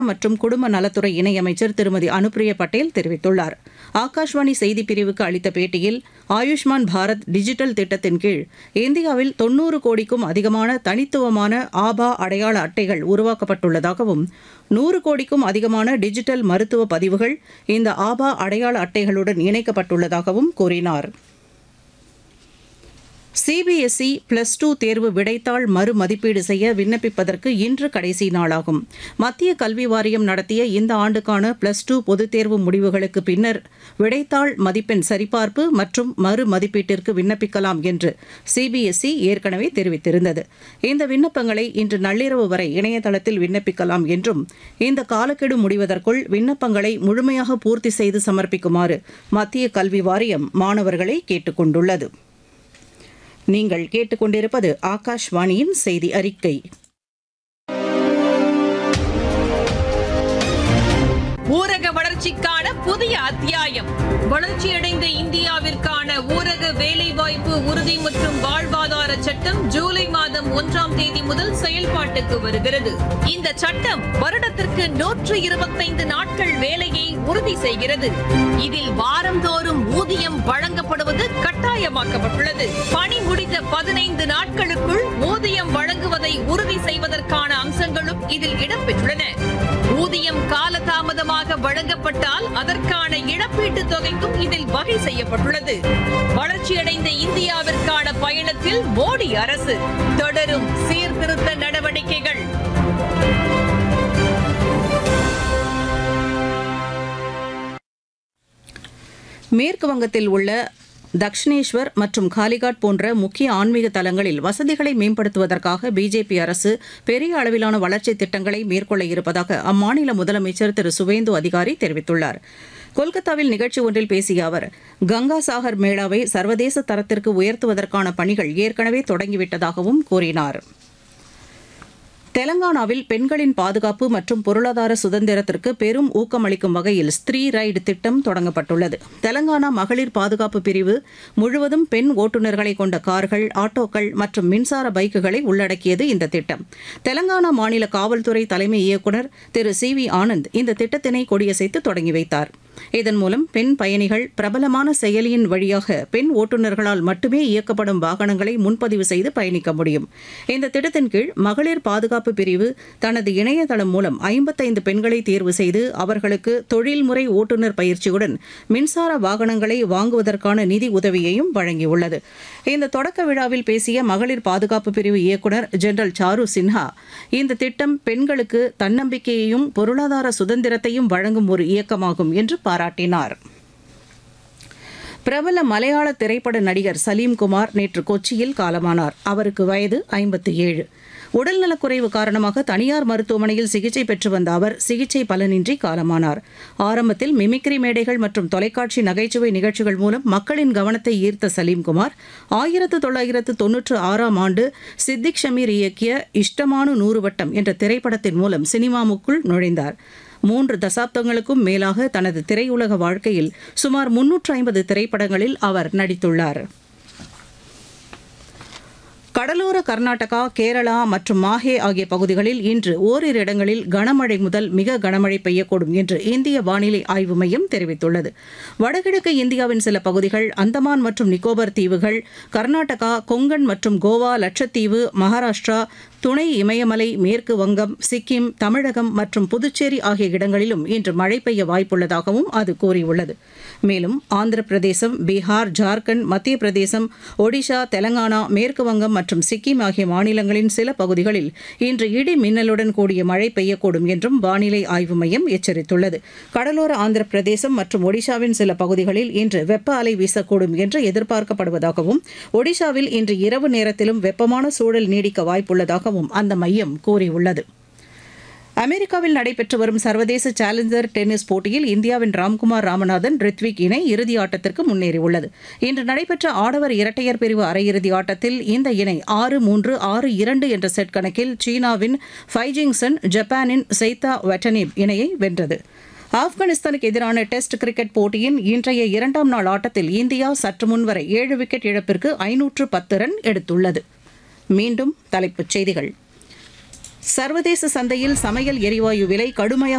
மற்றும் குடும்ப நலத்துறை இணையமைச்சர் திருமதி அனுப்பிரியா பட்டேல் தெரிவித்துள்ளார் ஆகாஷ்வாணி செய்திப் பிரிவுக்கு அளித்த பேட்டியில் ஆயுஷ்மான் பாரத் டிஜிட்டல் திட்டத்தின் கீழ் இந்தியாவில் தொன்னூறு கோடிக்கும் அதிகமான தனித்துவமான ஆபா அடையாள அட்டைகள் உருவாக்கப்பட்டுள்ளதாகவும் நூறு கோடிக்கும் அதிகமான டிஜிட்டல் மருத்துவ பதிவுகள் இந்த ஆபா அடையாள அட்டைகளுடன் இணைக்கப்பட்டுள்ளதாகவும் கூறினார் சிபிஎஸ்இ பிளஸ் டூ தேர்வு விடைத்தாள் மறுமதிப்பீடு செய்ய விண்ணப்பிப்பதற்கு இன்று கடைசி நாளாகும் மத்திய கல்வி வாரியம் நடத்திய இந்த ஆண்டுக்கான பிளஸ் டூ பொதுத் தேர்வு முடிவுகளுக்கு பின்னர் விடைத்தாள் மதிப்பெண் சரிபார்ப்பு மற்றும் மறு மதிப்பீட்டிற்கு விண்ணப்பிக்கலாம் என்று சிபிஎஸ்இ ஏற்கனவே தெரிவித்திருந்தது இந்த விண்ணப்பங்களை இன்று நள்ளிரவு வரை இணையதளத்தில் விண்ணப்பிக்கலாம் என்றும் இந்த காலக்கெடு முடிவதற்குள் விண்ணப்பங்களை முழுமையாக பூர்த்தி செய்து சமர்ப்பிக்குமாறு மத்திய கல்வி வாரியம் மாணவர்களை கேட்டுக் கொண்டுள்ளது நீங்கள் கேட்டுக்கொண்டிருப்பது ஆகாஷ்வாணியின் செய்தி அறிக்கை ஊரக வளர்ச்சிக்கான புதிய அத்தியாயம் வளர்ச்சியடைந்த இந்தியாவிற்கான ஊரக வேலைவாய்ப்பு உறுதி மற்றும் வாழ்வாதார சட்டம் ஜூலை மாதம் ஒன்றாம் தேதி முதல் செயல்பாட்டுக்கு வருகிறது இந்த சட்டம் வருடத்திற்கு நூற்று இருபத்தைந்து நாட்கள் வேலையை உறுதி செய்கிறது இதில் வாரந்தோறும் ஊதியம் வழங்கப்படுவது கட்டாயமாக்கப்பட்டுள்ளது பணி முடிந்த பதினைந்து நாட்களுக்குள் ஊதியம் வழங்குவதை உறுதி செய்வதற்கான அம்சங்களும் இதில் இடம்பெற்றுள்ளன ஊதியம் காலதாமதமாக வழங்கப்பட்டால் அதற்கான இழப்பீட்டுத் தொகைக்கும் இதில் வகை செய்யப்பட்டுள்ளது வளர்ச்சியடைந்த இந்தியாவிற்கான பயணத்தில் மோடி அரசு தொடரும் சீர்திருத்த நடவடிக்கைகள் மேற்கு வங்கத்தில் உள்ள தக்ஷிணேஸ்வர் மற்றும் காலிகாட் போன்ற முக்கிய ஆன்மீக தலங்களில் வசதிகளை மேம்படுத்துவதற்காக பிஜேபி அரசு பெரிய அளவிலான வளர்ச்சித் திட்டங்களை மேற்கொள்ள இருப்பதாக அம்மாநில முதலமைச்சர் திரு சுவேந்து அதிகாரி தெரிவித்துள்ளார் கொல்கத்தாவில் நிகழ்ச்சி ஒன்றில் பேசிய அவர் கங்கா சாகர் மேளாவை சர்வதேச தரத்திற்கு உயர்த்துவதற்கான பணிகள் ஏற்கனவே தொடங்கிவிட்டதாகவும் கூறினார் தெலங்கானாவில் பெண்களின் பாதுகாப்பு மற்றும் பொருளாதார சுதந்திரத்திற்கு பெரும் ஊக்கமளிக்கும் வகையில் ஸ்திரீ ரைடு திட்டம் தொடங்கப்பட்டுள்ளது தெலங்கானா மகளிர் பாதுகாப்பு பிரிவு முழுவதும் பெண் ஓட்டுநர்களை கொண்ட கார்கள் ஆட்டோக்கள் மற்றும் மின்சார பைக்குகளை உள்ளடக்கியது இந்த திட்டம் தெலங்கானா மாநில காவல்துறை தலைமை இயக்குநர் திரு சி வி ஆனந்த் இந்த திட்டத்தினை கொடியசைத்து தொடங்கி வைத்தார் இதன் மூலம் பெண் பயணிகள் பிரபலமான செயலியின் வழியாக பெண் ஓட்டுநர்களால் மட்டுமே இயக்கப்படும் வாகனங்களை முன்பதிவு செய்து பயணிக்க முடியும் இந்த திட்டத்தின் கீழ் மகளிர் பாதுகாப்பு பிரிவு தனது இணையதளம் மூலம் ஐம்பத்தைந்து பெண்களை தேர்வு செய்து அவர்களுக்கு தொழில்முறை ஓட்டுநர் பயிற்சியுடன் மின்சார வாகனங்களை வாங்குவதற்கான நிதி உதவியையும் வழங்கியுள்ளது இந்த தொடக்க விழாவில் பேசிய மகளிர் பாதுகாப்பு பிரிவு இயக்குநர் ஜெனரல் சாரு சின்ஹா இந்த திட்டம் பெண்களுக்கு தன்னம்பிக்கையையும் பொருளாதார சுதந்திரத்தையும் வழங்கும் ஒரு இயக்கமாகும் என்று பாராட்டினார் பிரபல மலையாள திரைப்பட நடிகர் சலீம்குமார் நேற்று கொச்சியில் காலமானார் அவருக்கு வயது ஐம்பத்தி ஏழு உடல்நலக்குறைவு காரணமாக தனியார் மருத்துவமனையில் சிகிச்சை பெற்று வந்த அவர் சிகிச்சை பலனின்றி காலமானார் ஆரம்பத்தில் மிமிக்ரி மேடைகள் மற்றும் தொலைக்காட்சி நகைச்சுவை நிகழ்ச்சிகள் மூலம் மக்களின் கவனத்தை ஈர்த்த சலீம்குமார் ஆயிரத்து தொள்ளாயிரத்து தொன்னூற்று ஆறாம் ஆண்டு சித்திக் ஷமீர் இயக்கிய இஷ்டமானு நூறு வட்டம் என்ற திரைப்படத்தின் மூலம் சினிமாவுக்குள் நுழைந்தார் மூன்று தசாப்தங்களுக்கும் மேலாக தனது திரையுலக வாழ்க்கையில் சுமார் முன்னூற்று ஐம்பது திரைப்படங்களில் அவர் நடித்துள்ளார் கடலோர கர்நாடகா கேரளா மற்றும் மாஹே ஆகிய பகுதிகளில் இன்று ஓரிரு இடங்களில் கனமழை முதல் மிக கனமழை பெய்யக்கூடும் என்று இந்திய வானிலை ஆய்வு மையம் தெரிவித்துள்ளது வடகிழக்கு இந்தியாவின் சில பகுதிகள் அந்தமான் மற்றும் நிக்கோபர் தீவுகள் கர்நாடகா கொங்கன் மற்றும் கோவா லட்சத்தீவு மகாராஷ்டிரா துணை இமயமலை மேற்கு வங்கம் சிக்கிம் தமிழகம் மற்றும் புதுச்சேரி ஆகிய இடங்களிலும் இன்று மழை பெய்ய வாய்ப்புள்ளதாகவும் அது கூறியுள்ளது மேலும் ஆந்திர பிரதேசம் பீகார் ஜார்க்கண்ட் மத்திய பிரதேசம் ஒடிஷா தெலங்கானா மேற்கு வங்கம் மற்றும் சிக்கிம் ஆகிய மாநிலங்களின் சில பகுதிகளில் இன்று இடி மின்னலுடன் கூடிய மழை பெய்யக்கூடும் என்றும் வானிலை ஆய்வு மையம் எச்சரித்துள்ளது கடலோர ஆந்திர பிரதேசம் மற்றும் ஒடிஷாவின் சில பகுதிகளில் இன்று வெப்ப அலை வீசக்கூடும் என்று எதிர்பார்க்கப்படுவதாகவும் ஒடிஷாவில் இன்று இரவு நேரத்திலும் வெப்பமான சூழல் நீடிக்க வாய்ப்புள்ளதாகவும் அந்த மையம் கூறியுள்ளது அமெரிக்காவில் நடைபெற்று வரும் சர்வதேச சேலஞ்சர் டென்னிஸ் போட்டியில் இந்தியாவின் ராம்குமார் ராமநாதன் ரித்விக் இணை இறுதி ஆட்டத்திற்கு முன்னேறியுள்ளது இன்று நடைபெற்ற ஆடவர் இரட்டையர் பிரிவு அரையிறுதி ஆட்டத்தில் இந்த இணை ஆறு மூன்று ஆறு இரண்டு என்ற செட் கணக்கில் சீனாவின் ஃபைஜிங்சன் ஜப்பானின் செய்தா வெட்டனிப் இணையை வென்றது ஆப்கானிஸ்தானுக்கு எதிரான டெஸ்ட் கிரிக்கெட் போட்டியின் இன்றைய இரண்டாம் நாள் ஆட்டத்தில் இந்தியா சற்று முன்வரை ஏழு விக்கெட் இழப்பிற்கு ஐநூற்று பத்து ரன் எடுத்துள்ளது மீண்டும் தலைப்புச் செய்திகள் சர்வதேச சந்தையில் சமையல் எரிவாயு விலை கடுமையாக